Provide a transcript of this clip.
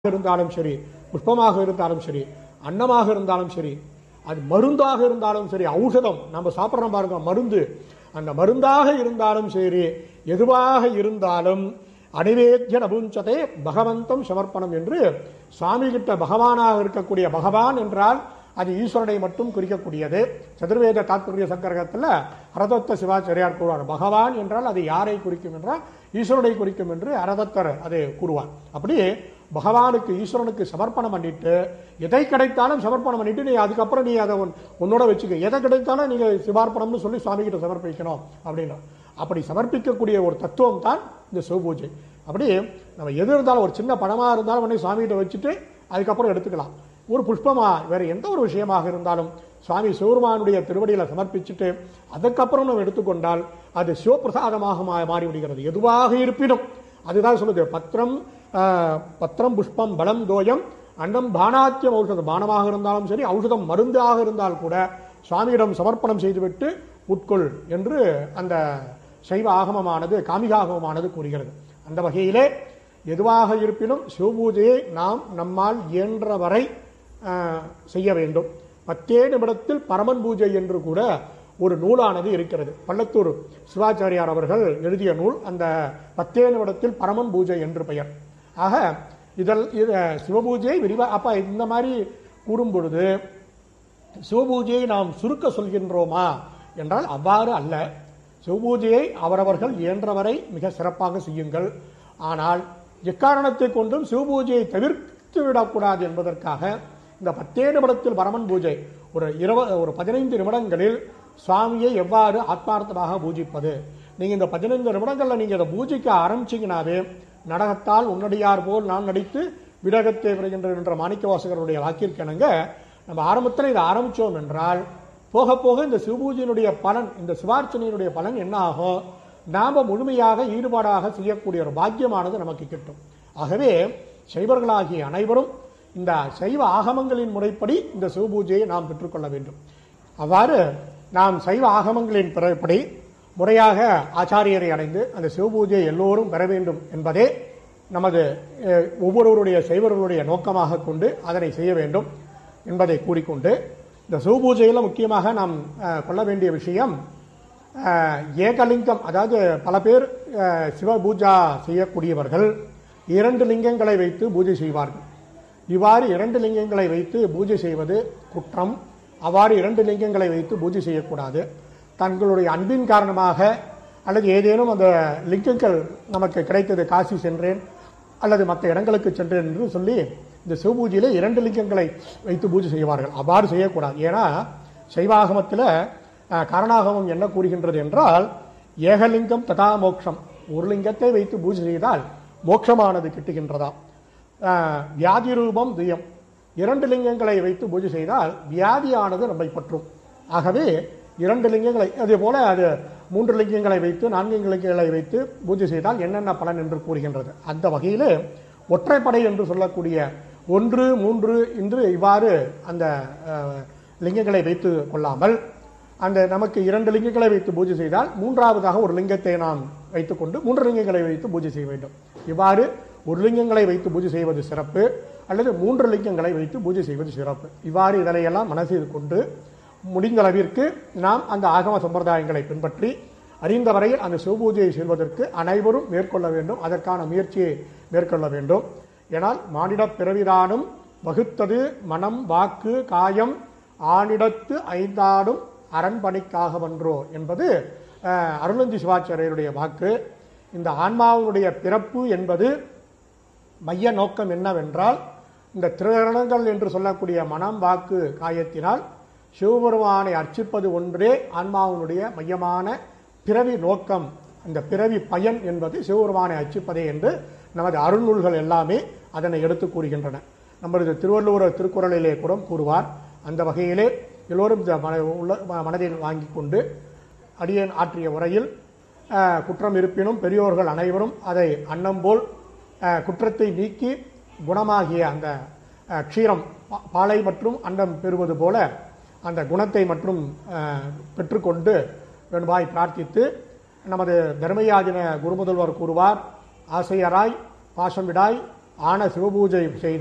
இருந்தாலும் சரி புஷ்பமாக இருந்தாலும் சரி அன்னமாக இருந்தாலும் சரி அது மருந்தாக இருந்தாலும் சரி ஔஷதம் நம்ம சாப்பிட்றோம் பாருங்க மருந்து அந்த மருந்தாக இருந்தாலும் சரி எதுவாக இருந்தாலும் அனிவேத்திய நபுஞ்சதே பகவந்தம் சமர்ப்பணம் என்று சுவாமி கிட்ட பகவானாக இருக்கக்கூடிய பகவான் என்றால் அது ஈஸ்வரனை மட்டும் குறிக்கக்கூடியது சதுர்வேத தாத்பரிய சங்கரகத்தில் அரதத்த சிவாச்சாரியார் கூறுவார் பகவான் என்றால் அது யாரை குறிக்கும் என்றால் ஈஸ்வரனை குறிக்கும் என்று அரதத்தர் அது கூறுவார் அப்படி பகவானுக்கு ஈஸ்வரனுக்கு சமர்ப்பணம் பண்ணிட்டு எதை கிடைத்தாலும் சமர்ப்பணம் பண்ணிட்டு நீ அதுக்கப்புறம் நீ அதை உன்- உன்னோட வச்சுக்க எதை கிடைத்தாலும் நீங்க சிவார்ப்பணம்னு சொல்லி சுவாமி கிட்ட சமர்ப்பிக்கணும் அப்படின்னா அப்படி சமர்ப்பிக்கக்கூடிய ஒரு தத்துவம் தான் இந்த சிவபூஜை அப்படி நம்ம எது இருந்தாலும் ஒரு சின்ன பணமா இருந்தாலும் உடனே சுவாமி கிட்ட வச்சுட்டு அதுக்கப்புறம் எடுத்துக்கலாம் ஒரு புஷ்பமா வேற எந்த ஒரு விஷயமாக இருந்தாலும் சுவாமி சிவருமானுடைய திருவடியில சமர்ப்பிச்சுட்டு அதுக்கப்புறம் நம்ம எடுத்துக்கொண்டால் அது சிவபிரசாதமாக மா- மாறிவிடுகிறது எதுவாக இருப்பினும் அதுதான் சொல்லுது பத்திரம் ஆஹ், பத்திரம் புஷ்பம் பலம் தோயம் அன்னம் பானாத்தியம் ஔஷதம் பானமாக இருந்தாலும் சரி ஔஷதம் மருந்தாக இருந்தால் கூட சுவாமியிடம் சமர்ப்பணம் செய்துவிட்டு உட்கொள் என்று அந்த சைவ ஆகமமானது காமிக ஆகமமானது கூறுகிறது அந்த வகையிலே எதுவாக இருப்பினும் சிவபூஜையை நாம் நம்மால் இயன்ற வரை ஆஹ், செய்ய வேண்டும் பத்தே நிமிடத்தில் பரமன் பூஜை என்று கூட ஒரு நூலானது இருக்கிறது பள்ளத்தூர் சிவாச்சாரியார் அவர்கள் எழுதிய நூல் அந்த பத்தே நிமிடத்தில் பரமன் பூஜை என்று பெயர் ஆக இதல் இது சிவபூஜை விரிவா அப்ப இந்த மாதிரி கூறும் பொழுது சிவபூஜையை நாம் சுருக்க சொல்கின்றோமா என்றால் அவ்வாறு அல்ல சிவபூஜையை அவரவர்கள் இயன்றவரை மிக சிறப்பாக செய்யுங்கள் ஆனால் எக்காரணத்தை கொண்டும் சிவபூஜையை தவிர்த்து விடக்கூடாது என்பதற்காக இந்த பத்தே நிமிடத்தில் பரமன் பூஜை ஒரு இருபது ஒரு பதினைந்து நிமிடங்களில் சுவாமியை எவ்வாறு ஆத்மார்த்தமாக பூஜிப்பது நீங்க இந்த பதினைந்து நிமிடங்கள்ல நீங்க இதை பூஜிக்க ஆரம்பிச்சீங்கன்னாவே நடகத்தால் உன்னடியார் போல் நான் நடித்து விடகத்தை வருகின்ற என்ற மாணிக்கவாசகருடைய வாக்கிற்கிணங்க நம்ம ஆரம்பத்தில் இதை ஆரம்பிச்சோம் என்றால் போக போக இந்த சிவபூஜையினுடைய பலன் இந்த சிவார்ச்சனையினுடைய பலன் என்ன ஆகும் நாம முழுமையாக ஈடுபாடாக செய்யக்கூடிய ஒரு பாக்கியமானது நமக்கு கிட்டும் ஆகவே சைவர்களாகிய அனைவரும் இந்த சைவ ஆகமங்களின் முறைப்படி இந்த சிவபூஜையை நாம் பெற்றுக்கொள்ள வேண்டும் அவ்வாறு நாம் சைவ ஆகமங்களின் பிறப்படி முறையாக ஆச்சாரியரை அடைந்து அந்த சிவபூஜையை எல்லோரும் பெற வேண்டும் என்பதே நமது அஹ், ஒவ்வொருவருடைய சைவர்களுடைய நோக்கமாக கொண்டு அதனை செய்ய வேண்டும் என்பதை கூறிக்கொண்டு இந்த சிவபூஜையில் முக்கியமாக நாம் அஹ், கொள்ள வேண்டிய விஷயம் அஹ், ஏகலிங்கம் அதாவது பல பேர் அஹ், சிவபூஜா செய்யக்கூடியவர்கள் இரண்டு லிங்கங்களை வைத்து பூஜை செய்வார்கள் இவ்வாறு இரண்டு லிங்கங்களை வைத்து பூஜை செய்வது குற்றம் அவ்வாறு இரண்டு லிங்கங்களை வைத்து பூஜை செய்யக்கூடாது தங்களுடைய அன்பின் காரணமாக அல்லது ஏதேனும் அந்த லிங்கங்கள் நமக்கு கிடைத்தது காசி சென்றேன் அல்லது மற்ற இடங்களுக்கு சென்றேன் என்று சொல்லி இந்த சிவபூஜையில இரண்டு லிங்கங்களை வைத்து பூஜை செய்வார்கள் அவ்வாறு செய்யக்கூடாது ஏன்னா சைவாகமத்தில் அஹ், காரணாகமம் என்ன கூறுகின்றது என்றால் ஏகலிங்கம் ததா மோட்சம் ஒரு லிங்கத்தை வைத்து பூஜை செய்தால் மோட்சமானது கிட்டுகின்றதாம் ஆஹ், வியாதி ரூபம் துயம் இரண்டு லிங்கங்களை வைத்து பூஜை செய்தால் வியாதியானது நம்மை பற்றும் ஆகவே இரண்டு லிங்கங்களை அதே போல அது மூன்று லிங்கங்களை வைத்து நான்கு லிங்கங்களை வைத்து பூஜை செய்தால் என்னென்ன பலன் என்று கூறுகின்றது அந்த வகையில் ஒற்றைப்படை என்று சொல்லக்கூடிய ஒன்று மூன்று என்று இவ்வாறு அந்த ஆஹ், லிங்கங்களை வைத்து கொள்ளாமல் அந்த நமக்கு இரண்டு லிங்கங்களை வைத்து பூஜை செய்தால் மூன்றாவதாக ஒரு லிங்கத்தை நாம் வைத்துக்கொண்டு மூன்று லிங்கங்களை வைத்து பூஜை செய்ய வேண்டும் இவ்வாறு ஒரு லிங்கங்களை வைத்து பூஜை செய்வது சிறப்பு அல்லது மூன்று லிங்கங்களை வைத்து பூஜை செய்வது சிறப்பு இவ்வாறு இதனையெல்லாம் மனசில் கொண்டு முடிந்த அளவிற்கு நாம் அந்த ஆகம சம்பிரதாயங்களை பின்பற்றி அறிந்த வரையில் அந்த சிவபூஜையை செய்வதற்கு அனைவரும் மேற்கொள்ள வேண்டும் அதற்கான முயற்சியை மேற்கொள்ள வேண்டும் ஏனால் மானிடப் பிறவிதானும் வகுத்தது மனம் வாக்கு காயம் ஆனிடத்து ஐந்தாடும் அரண்பணிக்காகவன்றோ என்பது அஹ், அருளந்தி சிவாச்சாரியருடைய வாக்கு இந்த ஆன்மாவினுடைய பிறப்பு என்பது மைய நோக்கம் என்னவென்றால் இந்த திரையரணங்கள் என்று சொல்லக்கூடிய மனம் வாக்கு காயத்தினால் சிவபெருமானை அர்ச்சிப்பது ஒன்றே ஆன்மாவினுடைய மையமான பிறவி நோக்கம் இந்த பிறவி பயன் என்பது சிவபெருமானை அர்ச்சிப்பதே என்று நமது அருள்நூல்கள் எல்லாமே அதனை எடுத்து கூறுகின்றன நமது திருவள்ளுவர் திருக்குறளிலே கூட கூறுவார் அந்த வகையிலே எல்லோரும் இந்த மன உள்ள மனதில் வாங்கி கொண்டு அடியேன் ஆற்றிய உரையில் அஹ், குற்றம் இருப்பினும் பெரியோர்கள் அனைவரும் அதை அன்னம் போல் அஹ், குற்றத்தை நீக்கி குணமாகிய அந்த அஹ், க்ஷீரம் பா- பாலை மற்றும் அன்னம் பெறுவது போல அந்த குணத்தை மற்றும் அஹ், பெற்றுக்கொண்டு வேண்டுமாய் பிரார்த்தித்து நமது தர்மயாதின குருமுதல்வர் கூறுவார் ஆசையராய் பாசம் விடாய் ஆன சிவபூஜை செய்த